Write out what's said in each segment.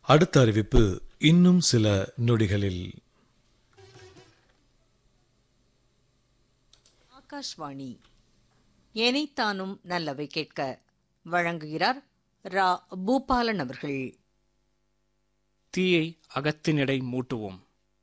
அடுத்த அறிவிப்பு இன்னும் சில நொடிகளில் ஆகாஷ்வாணி எனைத்தானும் நல்லவை கேட்க வழங்குகிறார் ரா பூபாலன் அவர்கள் தீயை அகத்தினிடை மூட்டுவோம்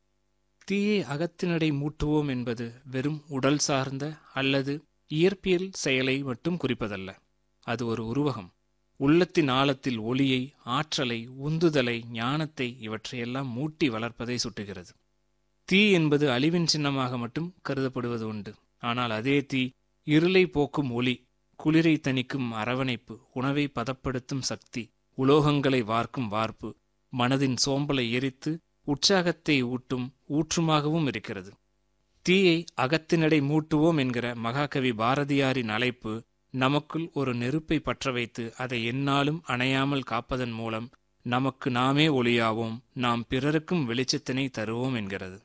தீயை அகத்தினிடை மூட்டுவோம் என்பது வெறும் உடல் சார்ந்த அல்லது இயற்பியல் செயலை மட்டும் குறிப்பதல்ல அது ஒரு உருவகம் உள்ளத்தின் ஆழத்தில் ஒளியை ஆற்றலை உந்துதலை ஞானத்தை இவற்றையெல்லாம் மூட்டி வளர்ப்பதை சுட்டுகிறது தீ என்பது அழிவின் சின்னமாக மட்டும் கருதப்படுவது உண்டு ஆனால் அதே தீ இருளை போக்கும் ஒளி குளிரை தணிக்கும் அரவணைப்பு உணவை பதப்படுத்தும் சக்தி உலோகங்களை வார்க்கும் வார்ப்பு மனதின் சோம்பலை எரித்து உற்சாகத்தை ஊட்டும் ஊற்றுமாகவும் இருக்கிறது தீயை அகத்தினடை மூட்டுவோம் என்கிற மகாகவி பாரதியாரின் அழைப்பு நமக்குள் ஒரு நெருப்பை பற்ற வைத்து அதை எந்நாளும் அணையாமல் காப்பதன் மூலம் நமக்கு நாமே ஒளியாவோம் நாம் பிறருக்கும் வெளிச்சத்தினை தருவோம் என்கிறது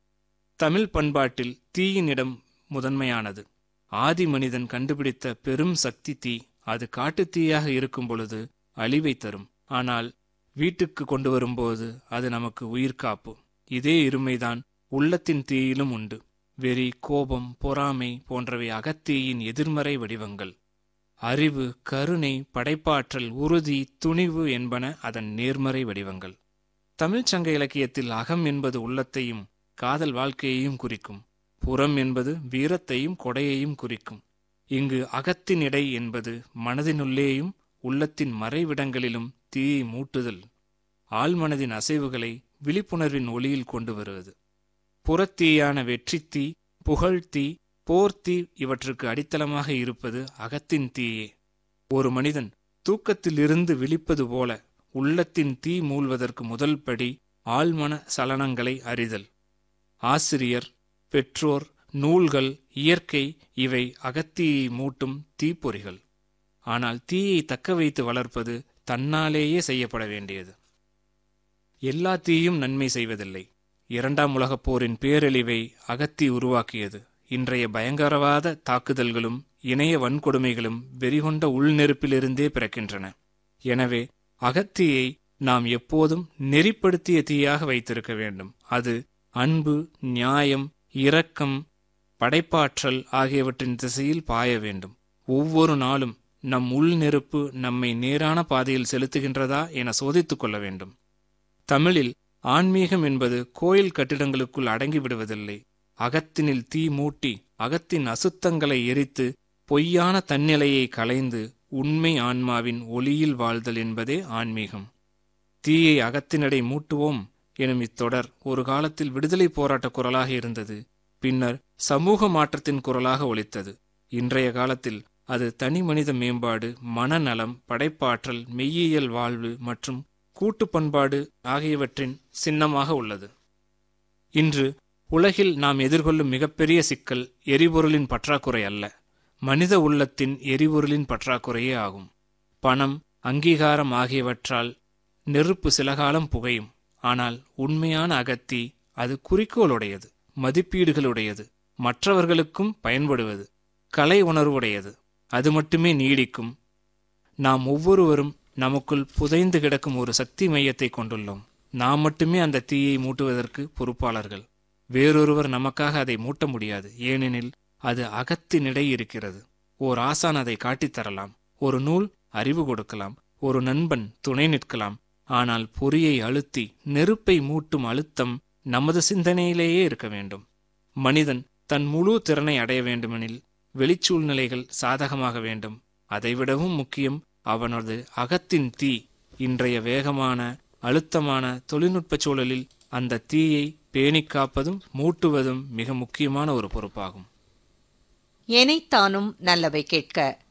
தமிழ் பண்பாட்டில் தீயின் இடம் முதன்மையானது ஆதி மனிதன் கண்டுபிடித்த பெரும் சக்தி தீ அது காட்டுத் தீயாக இருக்கும் பொழுது அழிவை தரும் ஆனால் வீட்டுக்கு கொண்டு வரும்போது அது நமக்கு உயிர்காப்பு இதே இருமைதான் உள்ளத்தின் தீயிலும் உண்டு வெறி கோபம் பொறாமை போன்றவை அகத்தீயின் எதிர்மறை வடிவங்கள் அறிவு கருணை படைப்பாற்றல் உறுதி துணிவு என்பன அதன் நேர்மறை வடிவங்கள் தமிழ்ச் சங்க இலக்கியத்தில் அகம் என்பது உள்ளத்தையும் காதல் வாழ்க்கையையும் குறிக்கும் புறம் என்பது வீரத்தையும் கொடையையும் குறிக்கும் இங்கு அகத்தின் இடை என்பது மனதினுள்ளேயும் உள்ளத்தின் மறைவிடங்களிலும் தீயை மூட்டுதல் ஆழ்மனதின் அசைவுகளை விழிப்புணர்வின் ஒளியில் கொண்டு வருவது புறத்தீயான வெற்றித்தீ புகழ்த்தீ போர்த்தீ இவற்றுக்கு அடித்தளமாக இருப்பது அகத்தின் தீயே ஒரு மனிதன் தூக்கத்திலிருந்து விழிப்பது போல உள்ளத்தின் தீ மூழ்வதற்கு முதல் படி ஆழ்மன சலனங்களை அறிதல் ஆசிரியர் பெற்றோர் நூல்கள் இயற்கை இவை அகத்தீயை மூட்டும் தீப்பொறிகள் ஆனால் தீயை தக்க வைத்து வளர்ப்பது தன்னாலேயே செய்யப்பட வேண்டியது எல்லா தீயும் நன்மை செய்வதில்லை இரண்டாம் உலகப் போரின் பேரழிவை அகத்தி உருவாக்கியது இன்றைய பயங்கரவாத தாக்குதல்களும் இணைய வன்கொடுமைகளும் வெறிகொண்ட உள்நெருப்பிலிருந்தே பிறக்கின்றன எனவே அகத்தியை நாம் எப்போதும் நெறிப்படுத்திய தீயாக வைத்திருக்க வேண்டும் அது அன்பு நியாயம் இரக்கம் படைப்பாற்றல் ஆகியவற்றின் திசையில் பாய வேண்டும் ஒவ்வொரு நாளும் நம் உள் நெருப்பு நம்மை நேரான பாதையில் செலுத்துகின்றதா என சோதித்துக் கொள்ள வேண்டும் தமிழில் ஆன்மீகம் என்பது கோயில் கட்டிடங்களுக்குள் அடங்கி விடுவதில்லை அகத்தினில் தீ மூட்டி அகத்தின் அசுத்தங்களை எரித்து பொய்யான தன்னிலையை களைந்து உண்மை ஆன்மாவின் ஒளியில் வாழ்தல் என்பதே ஆன்மீகம் தீயை அகத்தினடை மூட்டுவோம் எனும் இத்தொடர் ஒரு காலத்தில் விடுதலை போராட்ட குரலாக இருந்தது பின்னர் சமூக மாற்றத்தின் குரலாக ஒலித்தது இன்றைய காலத்தில் அது தனி மனித மேம்பாடு மனநலம் படைப்பாற்றல் மெய்யியல் வாழ்வு மற்றும் கூட்டு பண்பாடு ஆகியவற்றின் சின்னமாக உள்ளது இன்று உலகில் நாம் எதிர்கொள்ளும் மிகப்பெரிய சிக்கல் எரிபொருளின் பற்றாக்குறை அல்ல மனித உள்ளத்தின் எரிபொருளின் பற்றாக்குறையே ஆகும் பணம் அங்கீகாரம் ஆகியவற்றால் நெருப்பு சில காலம் புகையும் ஆனால் உண்மையான அகத்தி அது குறிக்கோளுடையது மதிப்பீடுகளுடையது மற்றவர்களுக்கும் பயன்படுவது கலை உணர்வுடையது அது மட்டுமே நீடிக்கும் நாம் ஒவ்வொருவரும் நமக்குள் புதைந்து கிடக்கும் ஒரு சக்தி மையத்தை கொண்டுள்ளோம் நாம் மட்டுமே அந்த தீயை மூட்டுவதற்கு பொறுப்பாளர்கள் வேறொருவர் நமக்காக அதை மூட்ட முடியாது ஏனெனில் அது அகத்தினிடை இருக்கிறது ஓர் ஆசான் அதை காட்டித்தரலாம் ஒரு நூல் அறிவு கொடுக்கலாம் ஒரு நண்பன் துணை நிற்கலாம் ஆனால் பொறியை அழுத்தி நெருப்பை மூட்டும் அழுத்தம் நமது சிந்தனையிலேயே இருக்க வேண்டும் மனிதன் தன் முழு திறனை அடைய வேண்டுமெனில் வெளிச்சூழ்நிலைகள் சாதகமாக வேண்டும் அதைவிடவும் முக்கியம் அவனது அகத்தின் தீ இன்றைய வேகமான அழுத்தமான தொழில்நுட்ப சூழலில் அந்த தீயை பேணிக் காப்பதும் மூட்டுவதும் மிக முக்கியமான ஒரு பொறுப்பாகும் எனைத்தானும் நல்லவை கேட்க